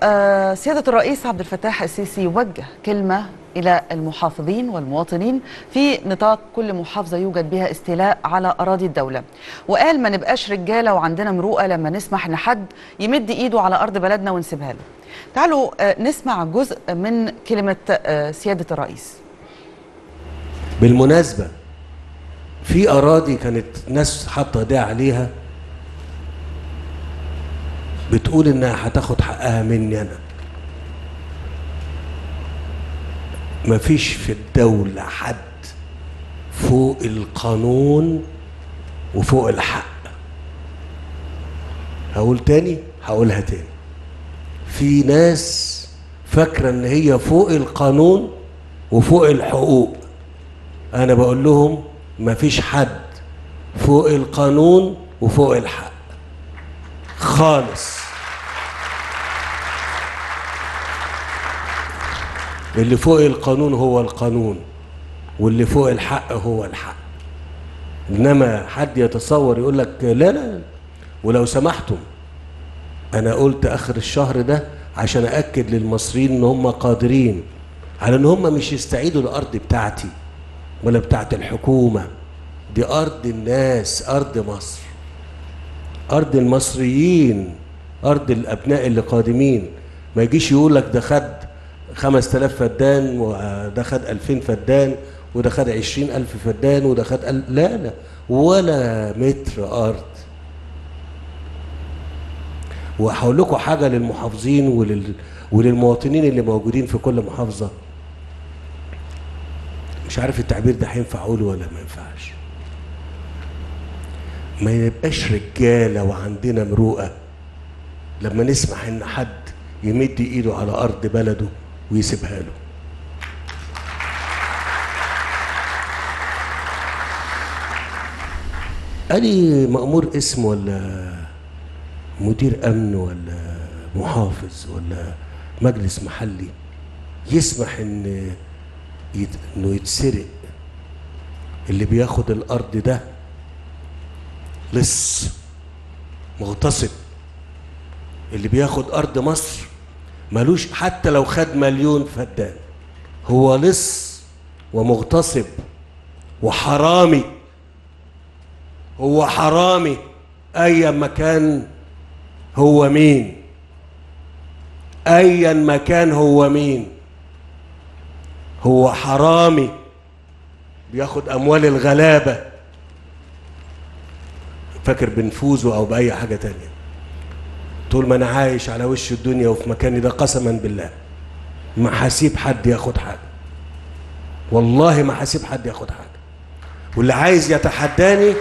آه، سيادة الرئيس عبد الفتاح السيسي وجه كلمة إلى المحافظين والمواطنين في نطاق كل محافظة يوجد بها استيلاء على أراضي الدولة وقال ما نبقاش رجالة وعندنا مروءة لما نسمح إن حد يمد إيده على أرض بلدنا ونسيبها له تعالوا آه، نسمع جزء من كلمة آه، سيادة الرئيس بالمناسبة في أراضي كانت ناس حاطة ايديها عليها بتقول إنها هتاخد حقها مني أنا مفيش في الدولة حد فوق القانون وفوق الحق هقول تاني هقولها تاني في ناس فاكرة إن هي فوق القانون وفوق الحقوق انا بقول لهم مفيش حد فوق القانون وفوق الحق خالص اللي فوق القانون هو القانون واللي فوق الحق هو الحق انما حد يتصور يقول لك لا لا ولو سمحتم انا قلت اخر الشهر ده عشان اكد للمصريين ان هم قادرين على ان هم مش يستعيدوا الارض بتاعتي ولا بتاعت الحكومة دي أرض الناس أرض مصر أرض المصريين أرض الأبناء اللي قادمين ما يجيش يقول لك ده خد خمس تلاف فدان وده خد ألفين فدان وده خد عشرين ألف فدان وده خد أل... لا لا ولا متر أرض وهقول لكم حاجة للمحافظين ولل... وللمواطنين اللي موجودين في كل محافظة مش عارف التعبير ده هينفع اقوله ولا ما ينفعش ما يبقاش رجاله وعندنا مروءه لما نسمح ان حد يمد ايده على ارض بلده ويسيبها له قالي مأمور اسم ولا مدير امن ولا محافظ ولا مجلس محلي يسمح ان يت... انه يتسرق اللي بياخد الارض ده لص مغتصب اللي بياخد ارض مصر ملوش حتى لو خد مليون فدان هو لص ومغتصب وحرامي هو حرامي ايا مكان هو مين ايا مكان هو مين هو حرامي بياخد اموال الغلابه فاكر بنفوذه او باي حاجه تانية طول ما انا عايش على وش الدنيا وفي مكاني ده قسما بالله ما هسيب حد ياخد حاجه والله ما هسيب حد ياخد حاجه واللي عايز يتحداني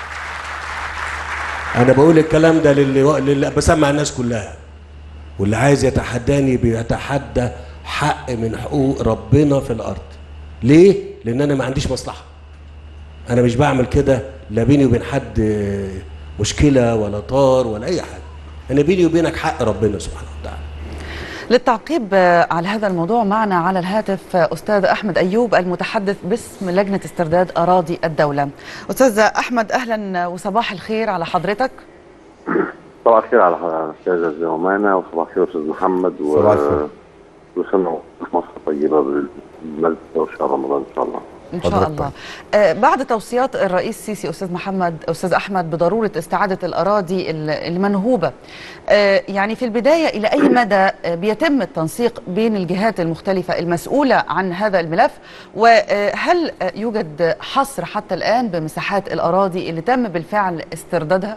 انا بقول الكلام ده للي, للي بسمع الناس كلها واللي عايز يتحداني بيتحدى حق من حقوق ربنا في الارض ليه لان انا ما عنديش مصلحه انا مش بعمل كده لا بيني وبين حد مشكله ولا طار ولا اي حاجه انا بيني وبينك حق ربنا سبحانه وتعالى للتعقيب على هذا الموضوع معنا على الهاتف أستاذ أحمد أيوب المتحدث باسم لجنة استرداد أراضي الدولة أستاذ أحمد أهلا وصباح الخير على حضرتك صباح الخير على أستاذ زومانة وصباح الخير أستاذ محمد و... صباح الخير وسنة مصر طيبة بالمجد وشهر رمضان إن شاء الله ان شاء الله آه بعد توصيات الرئيس السيسي استاذ محمد استاذ احمد بضروره استعاده الاراضي المنهوبه آه يعني في البدايه الى اي مدى آه بيتم التنسيق بين الجهات المختلفه المسؤوله عن هذا الملف وهل يوجد حصر حتى الان بمساحات الاراضي اللي تم بالفعل استردادها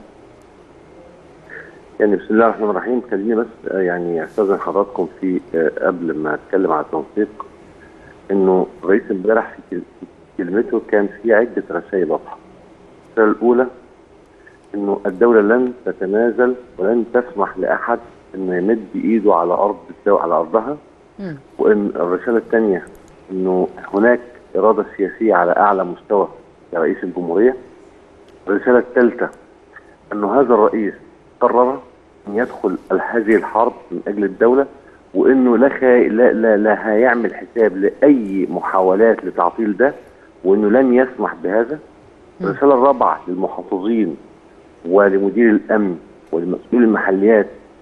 يعني بسم الله الرحمن الرحيم خليني بس يعني استاذن حضراتكم في قبل ما اتكلم على التنسيق انه الرئيس امبارح في كلمته كان في عده رسائل واضحه. الرساله الاولى انه الدوله لن تتنازل ولن تسمح لاحد انه يمد ايده على ارض الدولة على ارضها م. وان الرساله الثانيه انه هناك اراده سياسيه على اعلى مستوى لرئيس الجمهوريه. الرساله الثالثه انه هذا الرئيس قرر ان يدخل هذه الحرب من اجل الدوله وانه لا, خي... لا لا لا هيعمل حساب لاي محاولات لتعطيل ده وانه لن يسمح بهذا. الرساله الرابعه للمحافظين ولمدير الامن ولمسؤول المحليات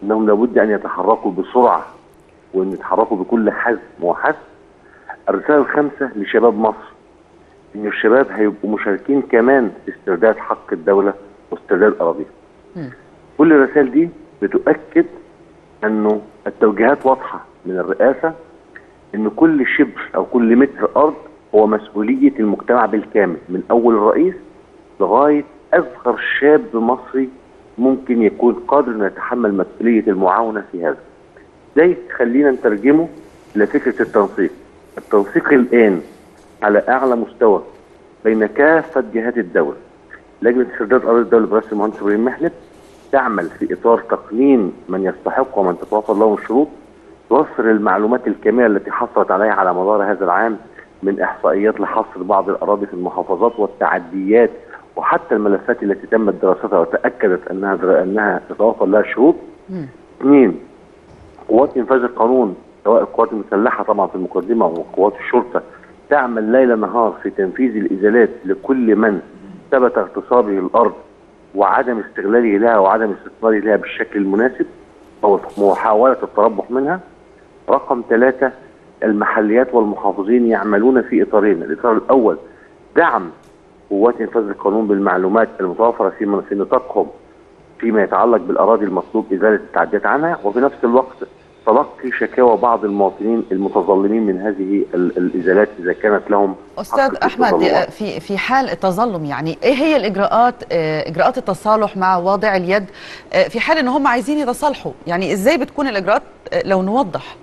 انهم لابد ان يتحركوا بسرعه وان يتحركوا بكل حزم وحث الرساله الخامسه لشباب مصر ان الشباب هيبقوا مشاركين كمان في استرداد حق الدوله واسترداد اراضيها. مم. كل الرسائل دي بتؤكد انه التوجيهات واضحه من الرئاسه ان كل شبر او كل متر ارض هو مسؤوليه المجتمع بالكامل من اول الرئيس لغايه اصغر شاب مصري ممكن يكون قادر انه يتحمل مسؤوليه المعاونه في هذا. ده خلينا نترجمه لفكره التنسيق. التنسيق الان على اعلى مستوى بين كافه جهات الدوله. لجنه استرداد اراضي الدوله برئاسه المهندس ابراهيم محلب تعمل في اطار تقنين من يستحق ومن تتوافر لهم الشروط توفر المعلومات الكامله التي حصلت عليها على مدار هذا العام من احصائيات لحصر بعض الاراضي في المحافظات والتعديات وحتى الملفات التي تمت دراستها وتاكدت انها انها تتوافر لها الشروط. مم. اثنين قوات انفاذ القانون سواء القوات المسلحه طبعا في المقدمه وقوات الشرطه تعمل ليل نهار في تنفيذ الازالات لكل من ثبت اغتصابه الارض وعدم استغلاله لها وعدم استثماره لها بالشكل المناسب او محاوله التربح منها. رقم ثلاثه المحليات والمحافظين يعملون في اطارين، الاطار الاول دعم قوات انفاذ القانون بالمعلومات المتوفره في في نطاقهم فيما يتعلق بالاراضي المطلوب ازاله التعديات عنها وفي نفس الوقت تلقي شكاوى بعض المواطنين المتظلمين من هذه ال- الازالات اذا كانت لهم حق استاذ في احمد التظلمات. في في حال التظلم يعني ايه هي الاجراءات آه، اجراءات التصالح مع واضع اليد آه، في حال ان هم عايزين يتصالحوا يعني ازاي بتكون الاجراءات آه، لو نوضح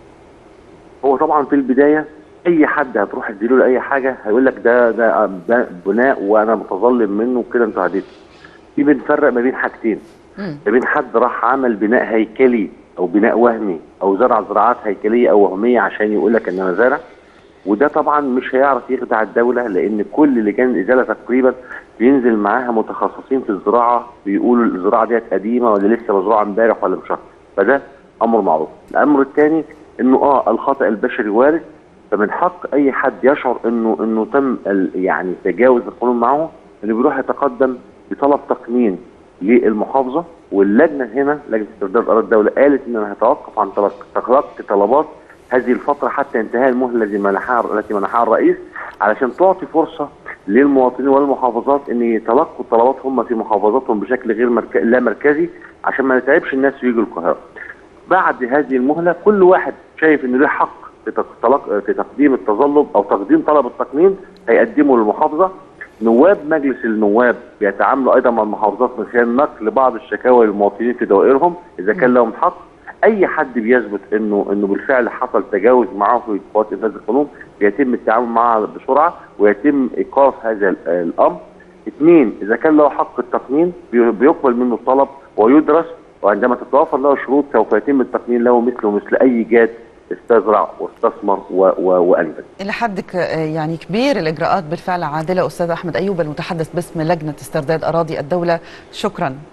هو طبعا في البدايه اي حد هتروح تديله له اي حاجه هيقول لك ده ده ده بناء وانا متظلم منه وكده انتوا هديتوا في بنفرق ما بين حاجتين مم. ما بين حد راح عمل بناء هيكلي او بناء وهمي او زرع زراعات هيكليه او وهميه عشان يقول لك ان انا زارع وده طبعا مش هيعرف يخدع الدوله لان كل لجان الازاله تقريبا بينزل معاها متخصصين في الزراعه بيقولوا الزراعه ديت قديمه ولا لسه مزروعه امبارح ولا مش عارف فده امر معروف الامر الثاني انه اه الخطا البشري وارد فمن حق اي حد يشعر انه انه تم ال- يعني تجاوز القانون معه انه بيروح يتقدم بطلب تقنين للمحافظه واللجنه هنا لجنه استرداد اراضي الدوله قالت انها هتوقف عن تلق- تلقي طلبات هذه الفتره حتى انتهاء المهله التي منحها التي منحها الرئيس علشان تعطي فرصه للمواطنين والمحافظات ان يتلقوا الطلبات هم في محافظاتهم بشكل غير مرك... لا مركزي عشان ما نتعبش الناس ويجوا القاهره. بعد هذه المهله كل واحد شايف ان له حق في تق- تلق- في تقديم التظلم او تقديم طلب التقنين هيقدمه للمحافظه نواب مجلس النواب بيتعاملوا ايضا مع المحافظات من خلال نقل بعض الشكاوى للمواطنين في دوائرهم اذا كان لهم حق اي حد بيثبت انه انه بالفعل حصل تجاوز معه في قوات انفاذ القانون بيتم التعامل معه بسرعه ويتم ايقاف هذا ال- الامر. اثنين اذا كان له حق التقنين بي- بيقبل منه الطلب ويدرس وعندما تتوافر له شروط سوف يتم التقنين له مثله مثل اي جاد استزرع واستثمر و- و- وانجز. الى حد ك- آه، يعني كبير الاجراءات بالفعل عادله استاذ احمد ايوب المتحدث باسم لجنه استرداد اراضي الدوله شكرا